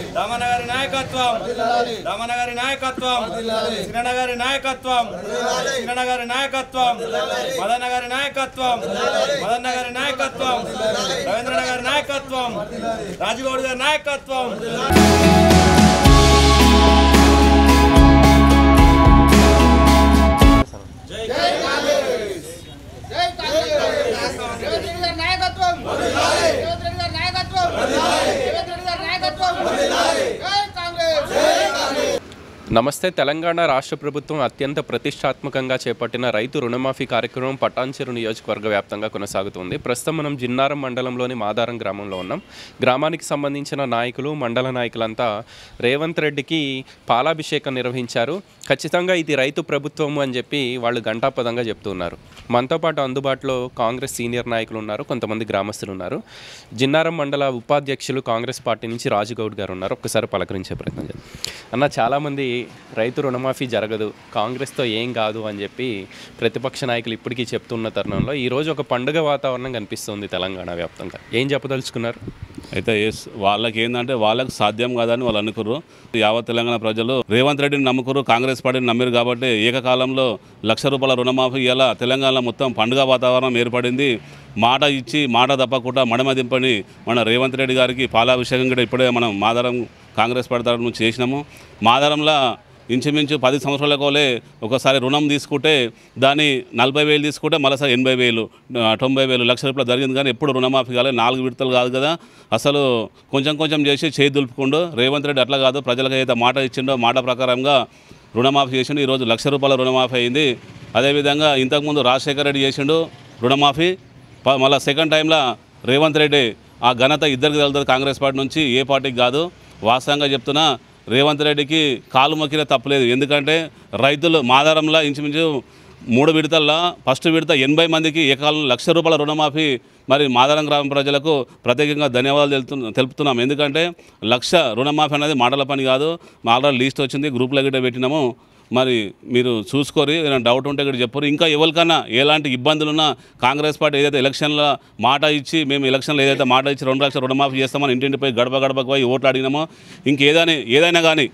రమణ గారి నాయకత్వం రమణ గారి నాయకత్వం కిరణ్ గారి నాయకత్వం కిరణ్ గారి నాయకత్వం మదన్న గారి నాయకత్వం మదన్న గారి నాయకత్వం రవీంద్రన గారి నాయకత్వం రాజగౌడ్ గారి నాయకత్వం రేవంత్ రెడ్డి గారి నాయకత్వం రేవంత్ రెడ్డి గారి నాయకత్వం రేవంత్ రెడ్డి గారి నాయకత్వం జై కాంగ్రెస్ నమస్తే తెలంగాణ రాష్ట్ర ప్రభుత్వం అత్యంత ప్రతిష్టాత్మకంగా చేపట్టిన రైతు రుణమాఫీ కార్యక్రమం పటాన్చెరు నియోజకవర్గ వ్యాప్తంగా కొనసాగుతుంది ప్రస్తుతం మనం జిన్నారం మండలంలోని మాదారం గ్రామంలో ఉన్నాం గ్రామానికి సంబంధించిన నాయకులు మండల నాయకులంతా రేవంత్ రెడ్డికి పాలాభిషేకం నిర్వహించారు ఖచ్చితంగా ఇది రైతు ప్రభుత్వం అని చెప్పి వాళ్ళు ఘంటాపదంగా చెప్తున్నారు మనతో పాటు అందుబాటులో కాంగ్రెస్ సీనియర్ నాయకులు ఉన్నారు కొంతమంది గ్రామస్తులు ఉన్నారు జిన్నారం మండల ఉపాధ్యక్షులు కాంగ్రెస్ పార్టీ నుంచి రాజుగౌడ్ గారు ఉన్నారు ఒక్కసారి పలకరించే ప్రయత్నం చేద్దాం అన్న చాలామంది రైతు రుణమాఫీ జరగదు కాంగ్రెస్తో ఏం కాదు అని చెప్పి ప్రతిపక్ష నాయకులు ఇప్పటికీ చెప్తున్న తరుణంలో ఈరోజు ఒక పండుగ వాతావరణం కనిపిస్తుంది తెలంగాణ వ్యాప్తంగా ఏం చెప్పదలుచుకున్నారు అయితే ఎస్ వాళ్ళకి ఏంటంటే వాళ్ళకి సాధ్యం కాదని వాళ్ళు అనుకుర్రు యావత్ తెలంగాణ ప్రజలు రేవంత్ రెడ్డిని నమ్ముకురు కాంగ్రెస్ పార్టీని నమ్మిరు కాబట్టి ఏకకాలంలో లక్ష రూపాయల రుణమాఫీ ఇలా తెలంగాణ మొత్తం పండుగ వాతావరణం ఏర్పడింది మాట ఇచ్చి మాట తప్పకుండా మడమ దింపని మన రేవంత్ రెడ్డి గారికి పాలాభిషేకం కూడా ఇప్పుడే మనం మాదారం కాంగ్రెస్ పార్టీ తరఫు నుంచి చేసినాము మాదారంలో ఇంచుమించు పది సంవత్సరాల కోలే ఒకసారి రుణం తీసుకుంటే దాన్ని నలభై వేలు తీసుకుంటే మళ్ళీ ఎనభై వేలు ఆ, తొంభై వేలు లక్ష రూపాయలు జరిగింది కానీ ఎప్పుడు రుణమాఫీ కాలేదు నాలుగు విడతలు కాదు కదా అసలు కొంచెం కొంచెం చేసి చేయి దులుపుకుండు రేవంత్ రెడ్డి అట్లా కాదు ప్రజలకు అయితే మాట ఇచ్చిండో మాట ప్రకారంగా రుణమాఫీ చేసిండు ఈరోజు లక్ష రూపాయల రుణమాఫీ అయింది అదేవిధంగా ఇంతకుముందు రాజశేఖర రెడ్డి చేసిండు రుణమాఫీ ప- మళ్ళా సెకండ్ టైంలో రేవంత్ రెడ్డి ఆ ఘనత ఇద్దరికి వెళ్తుంది కాంగ్రెస్ పార్టీ నుంచి ఏ పార్టీకి కాదు వాస్తవంగా చెప్తున్నా రేవంత్ రెడ్డికి కాలు మొక్కిన తప్పలేదు ఎందుకంటే రైతులు మాదారంలో ఇంచుమించు మూడు విడతల్లో ఫస్ట్ విడత ఎనభై మందికి ఏకాలం లక్ష రూపాయల రుణమాఫీ మరి మాదారం గ్రామ ప్రజలకు ప్రత్యేకంగా ధన్యవాదాలు తెలుపు తెలుపుతున్నాం ఎందుకంటే లక్ష రుణమాఫీ అనేది మాటల పని కాదు మా ఆల్రెడీ లీస్ట్ వచ్చింది గ్రూప్లో గిట్ట పెట్టినాము మరి మీరు చూసుకోరి ఏదైనా డౌట్ ఉంటే ఇక్కడ చెప్పరు ఇంకా ఎవరికైనా ఎలాంటి ఇబ్బందులున్నా కాంగ్రెస్ పార్టీ ఏదైతే ఎలక్షన్లో మాట ఇచ్చి మేము ఎలక్షన్లో ఏదైతే మాట ఇచ్చి రెండు లక్షల రుణమాఫీ చేస్తామని ఇంటింటిపై గడప గడపకు పోయి ఓట్లు అడిగినామో ఇంకేదైనా ఏదైనా కానీ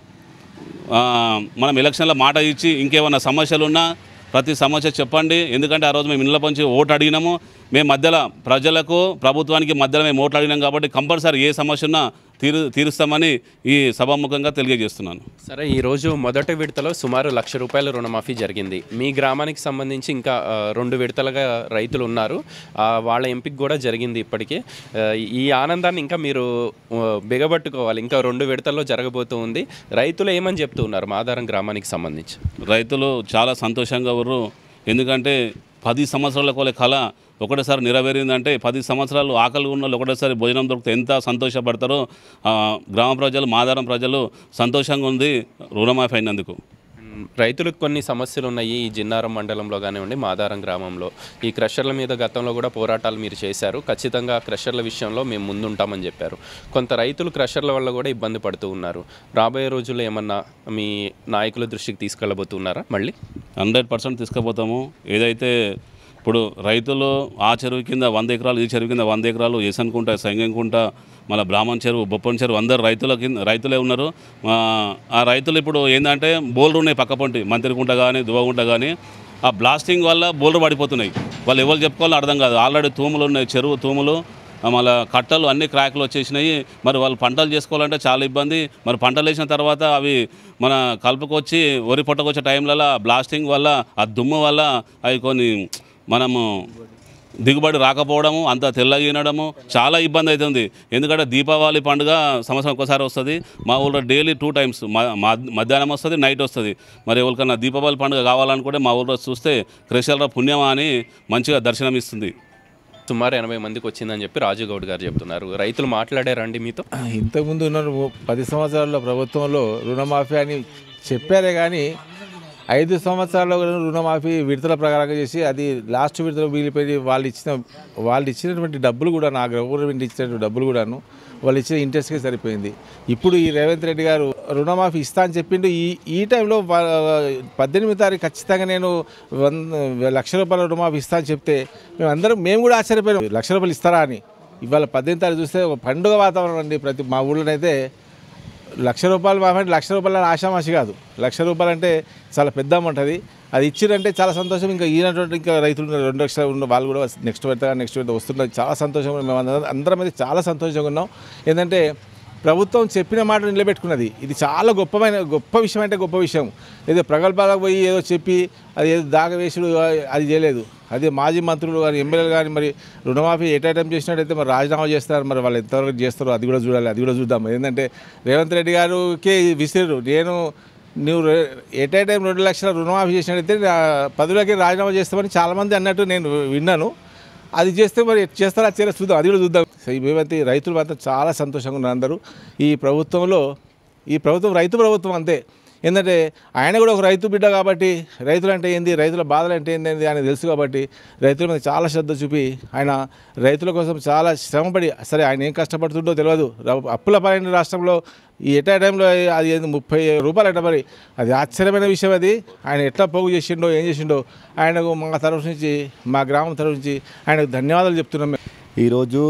ఆ, మనం ఎలక్షన్లో మాట ఇచ్చి ఇంకేమైనా సమస్యలు ఉన్నా ప్రతి సమస్య చెప్పండి ఎందుకంటే ఆ రోజు మేము ఇళ్ళ పంచి ఓటు అడిగినాము మేము మధ్యలో ప్రజలకు ప్రభుత్వానికి మధ్యలో మేము ఓట్లు అడిగినాం కాబట్టి కంపల్సరీ ఏ సమస్య ఉన్నా తీరు తీరుస్తామని ఈ సభాముఖంగా తెలియజేస్తున్నాను సరే ఈరోజు మొదటి విడతలో సుమారు లక్ష రూపాయల రుణమాఫీ జరిగింది మీ గ్రామానికి సంబంధించి ఇంకా ఆ, రెండు విడతలుగా రైతులు ఉన్నారు ఆ, వాళ్ళ ఎంపిక కూడా జరిగింది ఇప్పటికే ఆ, ఈ ఆనందాన్ని ఇంకా మీరు ఆ, బిగబట్టుకోవాలి ఇంకా రెండు విడతల్లో జరగబోతూ ఉంది రైతులు ఏమని చెప్తూ ఉన్నారు మాదారం గ్రామానికి సంబంధించి రైతులు చాలా సంతోషంగా ఉర్రు ఎందుకంటే పది సంవత్సరాల కోలే కళ ఒకటేసారి నెరవేరిందంటే పది సంవత్సరాలు ఆకలి ఉన్న వాళ్ళు ఒకటేసారి భోజనం దొరికితే ఎంత సంతోషపడతారో ఆ, గ్రామ ప్రజలు మాదారం ప్రజలు సంతోషంగా ఉంది రుణమాఫీ అయినందుకు మ్, రైతులకు కొన్ని సమస్యలు ఉన్నాయి ఈ జిన్నారం మండలంలో కానివ్వండి మాదారం గ్రామంలో ఈ క్రషర్ల మీద గతంలో కూడా పోరాటాలు మీరు చేశారు ఖచ్చితంగా క్రషర్ల విషయంలో మేము ముందుంటామని చెప్పారు కొంత రైతులు క్రషర్ల వల్ల కూడా ఇబ్బంది పడుతూ ఉన్నారు రాబోయే రోజుల్లో ఏమన్నా మీ నాయకుల దృష్టికి తీసుకెళ్ళబోతున్నారా మళ్ళీ హండ్రెడ్ పర్సెంట్ తీసుకుపోతాము ఏదైతే ఇప్పుడు రైతులు ఆ చెరువు కింద వంద ఎకరాలు ఈ చెరువు కింద వంద ఎకరాలు ఏసనుకుంటా సంగంకుంటా మళ్ళీ బ్రాహ్మణ్ చెరువు బొప్పన్ చెరువు అందరు రైతుల కింద రైతులే ఉన్నారు ఆ, ఆ రైతులు ఇప్పుడు ఏంటంటే బోల్లు ఉన్నాయి పక్క పొంటి మంత్రికుంట కానీ దువ్వగుంట కానీ ఆ బ్లాస్టింగ్ వల్ల బోల్లు పడిపోతున్నాయి వాళ్ళు ఎవరు చెప్పుకోవాలో అర్థం కాదు ఆల్రెడీ తూములు ఉన్నాయి చెరువు తూములు ఆ, మళ్ళీ కట్టలు అన్ని క్రాక్లు వచ్చేసినాయి మరి వాళ్ళు పంటలు చేసుకోవాలంటే చాలా ఇబ్బంది మరి పంటలు వేసిన తర్వాత అవి మన కలుపుకొచ్చి వరి పొట్టకొచ్చే టైంలలో బ్లాస్టింగ్ వల్ల ఆ దుమ్ము వల్ల అవి కొన్ని మనము దిగుబడి రాకపోవడము అంత తెల్లగినడము చాలా ఇబ్బంది అవుతుంది ఎందుకంటే దీపావళి పండుగ సంవత్సరం ఒకసారి వస్తుంది మా ఊళ్ళో డైలీ టూ టైమ్స్ మధ్యాహ్నం వస్తుంది నైట్ వస్తుంది మరి ఎవరికన్నా దీపావళి పండుగ కావాలనుకుంటే మా ఊళ్ళో చూస్తే క్రిషల్రా పుణ్యమా అని మంచిగా దర్శనం ఇస్తుంది సుమారు ఎనభై మందికి వచ్చిందని చెప్పి రాజుగౌడ్ గారు చెప్తున్నారు రైతులు మాట్లాడారండి మీతో ఇంతకుముందు ఉన్న రు- పది సంవత్సరాల ప్రభుత్వంలో రుణమాఫీ అని చెప్పారే కానీ ఐదు సంవత్సరాల్లో కూడా రుణమాఫీ విడతల ప్రకారంగా చేసి అది లాస్ట్ విడతలో మిగిలిపోయి వాళ్ళు ఇచ్చిన వాళ్ళు ఇచ్చినటువంటి డబ్బులు కూడా నా గవర్నమెంట్ ఇచ్చినటువంటి డబ్బులు కూడాను వాళ్ళు ఇచ్చిన ఇంట్రెస్ట్కే సరిపోయింది ఇప్పుడు ఈ రేవంత్ రెడ్డి గారు రుణమాఫీ ఇస్తా అని చెప్పిండు ఈ ఈ టైంలో వా- పద్దెనిమిది తారీఖు ఖచ్చితంగా నేను వంద లక్ష రూపాయల రుణమాఫీ ఇస్తా అని చెప్తే మేము అందరం మేము కూడా ఆశ్చర్యపోయాం లక్ష రూపాయలు ఇస్తారా అని ఇవాళ పద్దెనిమిది తారీఖు చూస్తే ఒక పండుగ వాతావరణం అండి ప్రతి మా ఊళ్ళోనైతే లక్ష రూపాయలు మాఫీ అంటే లక్ష రూపాయలు ఆశామాషి కాదు లక్ష రూపాయలు అంటే చాలా పెద్ద అమౌంట్ అది అది ఇచ్చిరంటే చాలా సంతోషం ఇంకా ఈయనటువంటి ఇంకా రైతులు ఉన్నారు, రెండు లక్షలు ఉన్న వాళ్ళు కూడా నెక్స్ట్ పెడతా నెక్స్ట్ పెడతా వస్తున్నారు చాలా సంతోషంగా ఉన్నాం. మేము అందరం అందరం అయితే చాలా సంతోషంగా ఉన్నాం ఏంటంటే ప్రభుత్వం చెప్పిన మాట నిలబెట్టుకున్నది ఇది చాలా గొప్పమైన గొప్ప విషయం అంటే గొప్ప విషయం ఏదో ప్రగల్భాలకు పోయి ఏదో చెప్పి అది ఏదో దాగవేసుడు అది చేయలేదు అదే మాజీ మంత్రులు కానీ ఎమ్మెల్యేలు కానీ మరి రుణమాఫీ ఎట్ టైం చేసినట్టయితే మరి రాజీనామా చేస్తారు మరి వాళ్ళు ఎంతవరకు చేస్తారో అది కూడా చూడాలి అది కూడా చూద్దాం ఏంటంటే రేవంత్ రెడ్డి గారికి విసిరు నేను నువ్వు ఎట్ ఏ టైం రెండు లక్షల రుణమాఫీ చేసినట్టయితే నా పదవిలోకి రాజీనామా చేస్తామని చాలామంది అన్నట్టు నేను విన్నాను అది చేస్తే మరి ఎట్ చేస్తారా చేరా చూద్దాం అది కూడా చూద్దాం సో ఈ మేమైతే రైతులు మాత్రం చాలా సంతోషంగా ఉన్నారు అందరూ ఈ ప్రభుత్వంలో ఈ ప్రభుత్వం రైతు ప్రభుత్వం అంతే ఏంటంటే ఆయన కూడా ఒక రైతు బిడ్డ కాబట్టి రైతులు అంటే ఏంది రైతుల బాధలు అంటే ఏంది అనేది ఆయన తెలుసు కాబట్టి రైతుల మీద చాలా శ్రద్ధ చూపి ఆయన రైతుల కోసం చాలా శ్రమపడి సరే ఆయన ఏం కష్టపడుతుండో తెలియదు ర- అప్పుల పాలైన రాష్ట్రంలో ఈ ఎటా టైంలో అది ఏంది ముప్పై రూపాయలు ఎట మరి అది ఆశ్చర్యమైన విషయం అది ఆయన ఎట్లా పోగు చేసిండో ఏం చేసిండో ఆయనకు మా తరఫు నుంచి మా గ్రామం తరఫు నుంచి ఆయనకు ధన్యవాదాలు చెప్తున్నాం మేము. ఈరోజు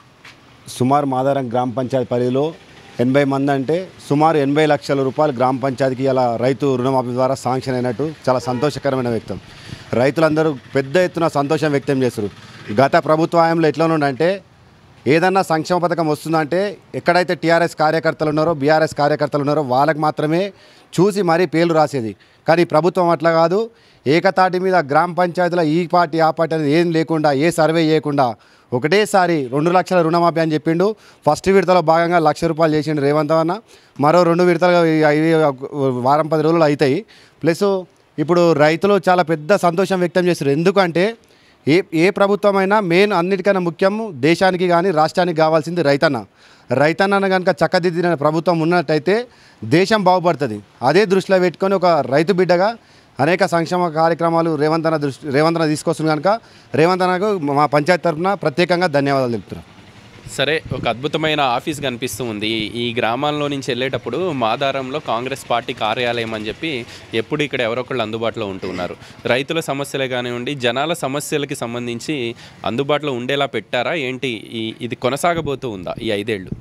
సుమారు మాదారం గ్రామ పంచాయతీ పరిధిలో ఎనభై మంది అంటే సుమారు ఎనభై లక్షల రూపాయలు గ్రామ పంచాయతీకి ఇలా రైతు రుణమాఫీ ద్వారా శాంక్షన్ అయినట్టు చాలా సంతోషకరమైన వ్యక్తం రైతులందరూ పెద్ద ఎత్తున సంతోషం వ్యక్తం చేస్తారు గత ప్రభుత్వ హయాంలో ఎట్లా ఉండంటే ఏదన్నా సంక్షేమ పథకం వస్తుందంటే ఎక్కడైతే టీఆర్ఎస్ కార్యకర్తలు ఉన్నారో బీఆర్ఎస్ కార్యకర్తలు ఉన్నారో వాళ్ళకి మాత్రమే చూసి మరీ పేర్లు రాసేది కానీ ఈ ప్రభుత్వం అట్లా కాదు ఏకతాటి మీద గ్రామ పంచాయతీలో ఈ పార్టీ ఆ పార్టీ అనేది ఏం లేకుండా ఏ సర్వే చేయకుండా ఒకటేసారి రెండు లక్షల రుణమాఫీ అని చెప్పిండు ఫస్ట్ విడతలో భాగంగా లక్ష రూపాయలు చేసిండు రేవంత్ అన్న మరో రెండు విడతలు ఇవి వారం పది రోజులు అవుతాయి ప్లస్ ఇప్పుడు రైతులు చాలా పెద్ద సంతోషం వ్యక్తం చేస్తారు ఎందుకంటే ఏ ఏ ప్రభుత్వమైనా మెయిన్ అన్నిటికన్నా ముఖ్యం దేశానికి కానీ రాష్ట్రానికి కావాల్సింది రైతన్న రైతన్న కనుక చక్కదిద్దిన ప్రభుత్వం ఉన్నట్టయితే దేశం బాగుపడుతుంది అదే దృష్టిలో పెట్టుకొని ఒక రైతు బిడ్డగా అనేక సంక్షేమ కార్యక్రమాలు రేవంత్ అన్న దృష్టి రేవంత్ అన్న తీసుకొస్తుంది కనుక రేవంత్ అన్నకు మా పంచాయతీ తరఫున ప్రత్యేకంగా ధన్యవాదాలు తెలుపుతున్నాం సరే ఒక అద్భుతమైన ఆఫీస్ కనిపిస్తూ ఉంది ఈ గ్రామాల్లో నుంచి వెళ్ళేటప్పుడు మాదారంలో కాంగ్రెస్ పార్టీ కార్యాలయం అని చెప్పి ఎప్పుడు ఇక్కడ ఎవరొకళ్ళు అందుబాటులో ఉంటూ ఉన్నారు రైతుల సమస్యలే కానివ్వండి జనాల సమస్యలకి సంబంధించి అందుబాటులో ఉండేలా పెట్టారా ఏంటి ఈ ఇది కొనసాగబోతూ ఉందా ఈ ఐదేళ్ళు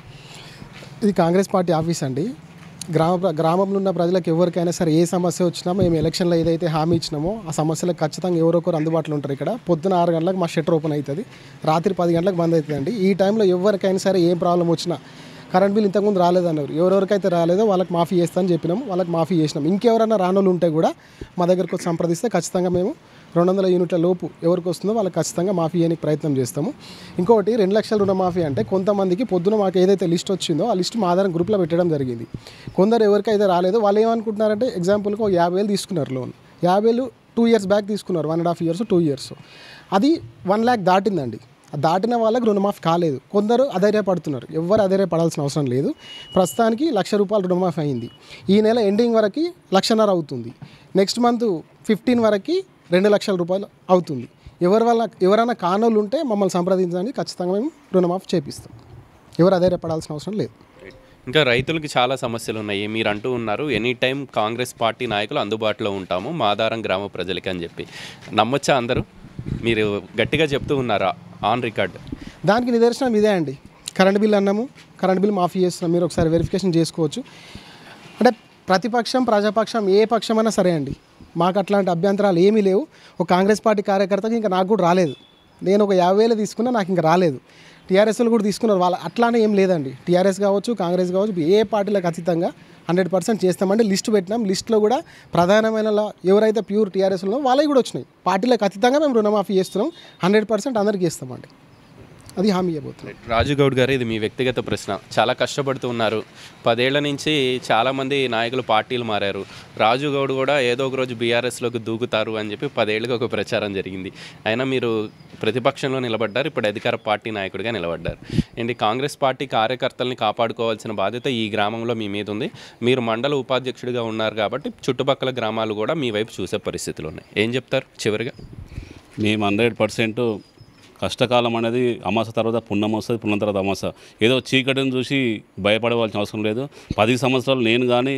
ఇది కాంగ్రెస్ పార్టీ ఆఫీస్ అండి గ్రామ ప్ర- గ్రామంలో ఉన్న ప్రజలకు ఎవరికైనా సరే ఏ సమస్య వచ్చినా మేము ఎలక్షన్లో ఏదైతే హామీ ఇచ్చినామో ఆ సమస్యలకు ఖచ్చితంగా ఎవరో ఒకరు అందుబాటులో ఉంటారు ఇక్కడ పొద్దున ఆరు గంటలకు మా షట్టర్ ఓపెన్ అవుతుంది రాత్రి పది గంటలకు బంద్ అవుతుందండి ఈ టైంలో ఎవరికైనా సరే ఏం ప్రాబ్లం వచ్చినా కరెంట్ బిల్ ఇంతకుముందు రాలేదన్నారు ఎవరెవరికైతే రాలేదో వాళ్ళకి మాఫీ చేస్తామని చెప్పినాము వాళ్ళకి మాఫీ చేసినాం ఇంకెవరైనా రానోళ్ళు ఉంటే కూడా మా దగ్గరకు వచ్చి సంప్రదిస్తే ఖచ్చితంగా మేము రెండు వందల యూనిట్ల లోపు ఎవరికి వస్తుందో వాళ్ళకి ఖచ్చితంగా మాఫీ చేయడానికి ప్రయత్నం చేస్తాము ఇంకొకటి రెండు లక్షల రుణమాఫీ అంటే కొంతమందికి పొద్దున మాకు ఏదైతే లిస్ట్ వచ్చిందో ఆ లిస్ట్ మా ఆధారం గ్రూప్లో పెట్టడం జరిగింది కొందరు ఎవరికైతే రాలేదో వాళ్ళు ఏమనుకుంటున్నారంటే ఎగ్జాంపుల్కి ఒక యాభై వేలు తీసుకున్నారు లోన్ యాభై వేలు టూ ఇయర్స్ బ్యాక్ తీసుకున్నారు one and half years two years అది వన్ ల్యాక్ దాటిందండి ఆ దాటిన వాళ్ళకి రుణమాఫీ కాలేదు కొందరు అధైర్యపడుతున్నారు ఎవరు అధైర్యపడాల్సిన అవసరం లేదు ప్రస్తుతానికి లక్ష రూపాయలు రుణమాఫీ అయింది ఈ నెల ఎండింగ్ వరకు లక్షన్నర అవుతుంది నెక్స్ట్ మంత్ ఫిఫ్టీన్ వరకు రెండు లక్షల రూపాయలు అవుతుంది ఎవరి వల్ల ఎవరైనా కానోళ్ళు ఉంటే మమ్మల్ని సంప్రదించడానికి ఖచ్చితంగా మేము రుణమాఫీ చేపిస్తాం ఎవరు అధైర్యపడాల్సిన అవసరం లేదు ఇంకా రైతులకి చాలా సమస్యలు ఉన్నాయి మీరు అంటూ ఉన్నారు ఎనీ టైం కాంగ్రెస్ పార్టీ నాయకులు అందుబాటులో ఉంటాము మాదారం గ్రామ ప్రజలకి అని చెప్పి నమ్మొచ్చా అందరూ మీరు గట్టిగా చెప్తూ ఉన్నారా ఆన్ రికార్డ్ దానికి నిదర్శనం ఇదే అండి కరెంట్ బిల్ అన్నాము కరెంట్ బిల్ మాఫీ చేస్తున్నాం మీరు ఒకసారి వెరిఫికేషన్ చేసుకోవచ్చు అంటే ప్రతిపక్షం ప్రజాపక్షం ఏ పక్షమైనా సరే అండి మాకు అట్లాంటి అభ్యంతరాలు ఏమీ లేవు ఒక కాంగ్రెస్ పార్టీ కార్యకర్తకి ఇంకా నాకు కూడా రాలేదు నేను ఒక యాభై వేలు తీసుకున్నా నాకు ఇంకా రాలేదు టీఆర్ఎస్లు కూడా తీసుకున్నారు వాళ్ళ అట్లానే ఏం లేదండి టీఆర్ఎస్ కావచ్చు కాంగ్రెస్ కావచ్చు ఏ పార్టీలకు అతీతంగా హండ్రెడ్ పర్సెంట్ చేస్తామంటే లిస్ట్ పెట్టినాం లిస్ట్లో కూడా ప్రధానమైన లా- ఎవరైతే ప్యూర్ టీఆర్ఎస్ ఉన్నారో వాళ్ళవి కూడా వచ్చినాయి పార్టీలకు అతీతంగా మేము రుణమాఫీ చేస్తున్నాం హండ్రెడ్ పర్సెంట్ అందరికీ ఇస్తామండి అది హామీ ఇవ్వబోతున్నాం రాజు గౌడ్ గారు ఇది మీ వ్యక్తిగత ప్రశ్న చాలా కష్టపడుతూ ఉన్నారు పదేళ్ల నుంచి చాలామంది నాయకులు పార్టీలు మారారు రాజు గౌడ్ కూడా ఏదో ఒక రోజు బీఆర్ఎస్లోకి దూకుతారు అని చెప్పి పదేళ్ళకి ఒక ప్రచారం జరిగింది అయినా మీరు ప్రతిపక్షంలో నిలబడ్డారు ఇప్పుడు అధికార పార్టీ నాయకుడిగా నిలబడ్డారు ఏంటి కాంగ్రెస్ పార్టీ కార్యకర్తల్ని కాపాడుకోవాల్సిన బాధ్యత ఈ గ్రామంలో మీ మీద ఉంది మీరు మండల ఉపాధ్యక్షుడిగా ఉన్నారు కాబట్టి చుట్టుపక్కల గ్రామాలు కూడా మీ వైపు చూసే పరిస్థితులు ఉన్నాయి ఏం చెప్తారు చివరిగా మేము హండ్రెడ్ పర్సెంట్ కష్టకాలం అనేది అమాస తర్వాత పుణ్యం వస్తుంది పుణ్యం తర్వాత అమాస ఏదో చీకటిని చూసి భయపడవలసిన అవసరం లేదు పది సంవత్సరాలు నేను కానీ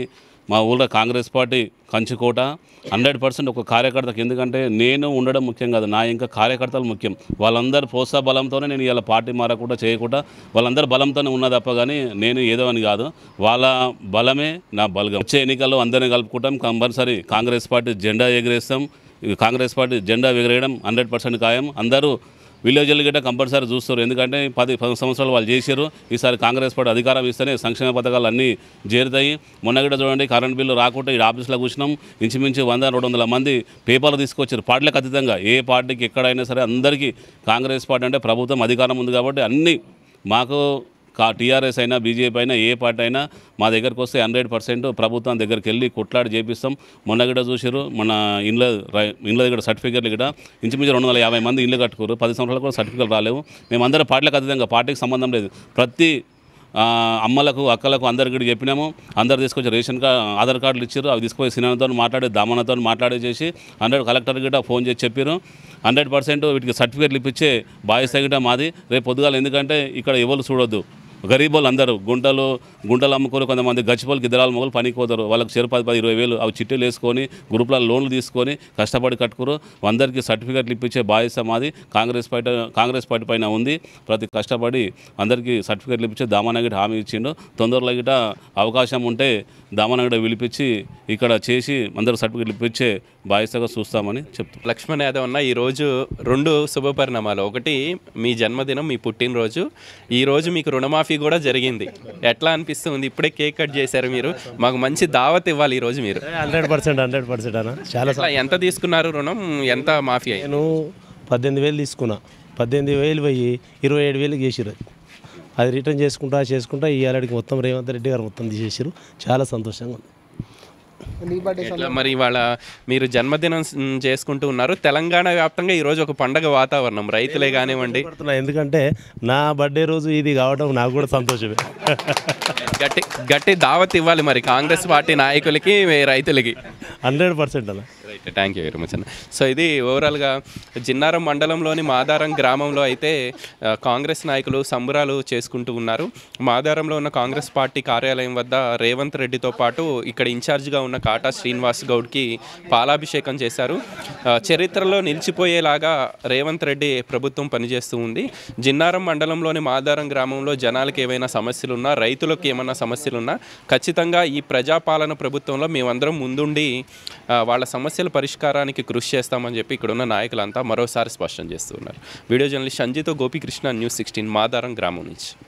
మా ఊళ్ళో కాంగ్రెస్ పార్టీ కంచుకోట హండ్రెడ్ పర్సెంట్ ఒక కార్యకర్తకి ఎందుకంటే నేను ఉండడం ముఖ్యం కాదు నా ఇంకా కార్యకర్తలు ముఖ్యం వాళ్ళందరూ ప్రోత్సాహ బలంతోనే నేను ఇలా పార్టీ మారకుండా చేయకుండా వాళ్ళందరూ బలంతోనే ఉన్న తప్ప కానీ నేను ఏదో అని కాదు వాళ్ళ బలమే నా బలగం వచ్చే ఎన్నికల్లో అందరినీ కలుపుకుంటాం కంపల్సరీ కాంగ్రెస్ పార్టీ జెండా ఎగిరేస్తాం ఈ కాంగ్రెస్ పార్టీ జెండా ఎగిరేయడం హండ్రెడ్ పర్సెంట్ ఖాయం అందరూ విలేజ్లు గిట్ట కంపల్సరీ చూస్తారు ఎందుకంటే పది పది సంవత్సరాలు వాళ్ళు చేశారు ఈసారి కాంగ్రెస్ పార్టీ అధికారం ఇస్తేనే సంక్షేమ పథకాలు అన్నీ చేరుతాయి మొన్న గిట్ట చూడండి కరెంట్ బిల్లు రాకుండా ఈ ఆఫీస్లో కూర్చున్నాం ఇంచుమించు వంద రెండు వందల మంది పేపర్లు తీసుకొచ్చారు పార్టీలకు అతీతంగా ఏ పార్టీకి ఎక్కడైనా సరే అందరికీ కాంగ్రెస్ పార్టీ అంటే ప్రభుత్వం అధికారం ఉంది కాబట్టి అన్నీ మాకు కా టీఆర్ఎస్ అయినా బీజేపీ అయినా ఏ పార్టీ అయినా మా దగ్గరకు వస్తే హండ్రెడ్ పర్సెంట్ ప్రభుత్వం దగ్గరికి వెళ్ళి కొట్లాడి చేపిస్తాం మొన్న కూడా చూసారు మన ఇండ్ల రై- ఇండ్ల దగ్గర సర్టిఫికేట్లు కూడా ఇంచుమించు రెండు వందల యాభై మంది ఇల్లు కట్టుకోరు పది సంవత్సరాలు కూడా సర్టిఫికేట్ రాలేవు మేమందరం పార్టీలకు అతీతంగా పార్టీకి సంబంధం లేదు ప్రతి ఆ, అమ్మలకు అక్కలకు అందరికి కూడా చెప్పినాము అందరు తీసుకొచ్చి రేషన్ కార్డు ఆధార్ కార్డులు ఇచ్చారు అవి తీసుకొని సినిమాతో మాట్లాడి దామనతో మాట్లాడి చేసి హండ్రెడ్ కలెక్టర్ గిట్ట ఫోన్ చేసి చెప్పారు హండ్రెడ్ పర్సెంట్ వీటికి సర్టిఫికేట్లు ఇప్పించే బాధ్యత గిట్ట మాది రేపు పొద్దుగాల ఎందుకంటే ఇక్కడ ఎవరు చూడొద్దు గరీబోళ్ళు అందరూ గుంటలు గుంటలు అమ్ముకొని కొంతమంది గచ్చిపోలు గిద్దరాలు మొగలు పనికి పోతారు వాళ్ళకి చెరు పది పది ఇరవై వేలు అవి చిట్టీలు వేసుకొని గ్రూప్లలో లోన్లు తీసుకొని కష్టపడి కట్టుకురు అందరికీ సర్టిఫికెట్లు ఇప్పించే బాధ్యత మాది కాంగ్రెస్ పార్టీ కాంగ్రెస్ పార్టీ పైన ఉంది ప్రతి కష్టపడి అందరికీ సర్టిఫికెట్లు ఇప్పించి దామానగిట హామీ ఇచ్చిండు తొందరలో గిట అవకాశం ఉంటే దామానగిట పిలిపించి ఇక్కడ చేసి అందరూ సర్టిఫికెట్లు ఇప్పించే బాధ్యతగా చూస్తామని చెప్తున్నాం లక్ష్మణ్ యాదవ్ అన్న ఈరోజు రెండు శుభపరిణామాలు ఒకటి మీ జన్మదినం మీ పుట్టినరోజు ఈ రోజు మీకు రుణమాఫీ కూడా జరిగింది ఎట్లా అనిపిస్తుంది ఇప్పుడే కేక్ కట్ చేశారు మీరు మాకు మంచి దావత్ ఇవ్వాలి ఈ రోజు మీరు హండ్రెడ్ పర్సెంట్ హండ్రెడ్ పర్సెంట్ అన్న చాలా ఎట్లా ఎంత తీసుకున్నారు రుణం ఎంత మాఫీ అయింది నేను పద్దెనిమిది వేలు తీసుకున్నా పద్దెనిమిది వేలు పోయి ఇరవై ఏడు వేలు చేసిరు అది అది రిటర్న్ చేసుకుంటా చేసుకుంటా ఈ ఏడాదికి మొత్తం రేవంత్ రెడ్డి గారు మొత్తం తీసేసారు చాలా సంతోషంగా ఉంది నీ బర్త్డే ఎట్లా మరి ఇవాళ మీరు జన్మదినం స్- చేసుకుంటూ ఉన్నారు తెలంగాణ వ్యాప్తంగా ఈ రోజు ఒక పండగ వాతావరణం రైతులే కానివ్వండి పడుతున్నా ఎందుకంటే నా బర్త్డే రోజు ఇది కావడం నాకు కూడా సంతోషమే గట్టి గట్టి దావత్ ఇవ్వాలి మరి కాంగ్రెస్ పార్టీ నాయకులకి రైతులకి హండ్రెడ్ పర్సెంట్ అన్న right thank you very much అన్న సో ఇది ఓవరాల్గా జిన్నారం మండలంలోని మాదారం గ్రామంలో అయితే ఆ, కాంగ్రెస్ నాయకులు సంబరాలు చేసుకుంటూ ఉన్నారు మాదారంలో ఉన్న కాంగ్రెస్ పార్టీ కార్యాలయం వద్ద రేవంత్ రెడ్డితో పాటు ఇక్కడ ఇన్ఛార్జ్గా ఉన్న కాటా శ్రీనివాస్ గౌడ్కి పాలాభిషేకం చేశారు ఆ, చరిత్రలో నిలిచిపోయేలాగా రేవంత్ రెడ్డి ప్రభుత్వం పనిచేస్తూ ఉంది జిన్నారం మండలంలోని మాదారం గ్రామంలో జనాలకు ఏవైనా సమస్యలున్నా రైతులకు ఏమైనా సమస్యలున్నా ఖచ్చితంగా ఈ ప్రజాపాలన ప్రభుత్వంలో మేమందరం ముందుండి ఆ, వాళ్ళ సమస్యల పరిష్కారానికి కృషి చేస్తామని చెప్పి ఇక్కడ ఉన్న నాయకులంతా మరోసారి స్పష్టం చేస్తున్నారు వీడియో జర్నలిస్ట్ సంజీతో గోపికృష్ణ న్యూస్ సిక్స్టీన్ మాదారం గ్రామం నుంచి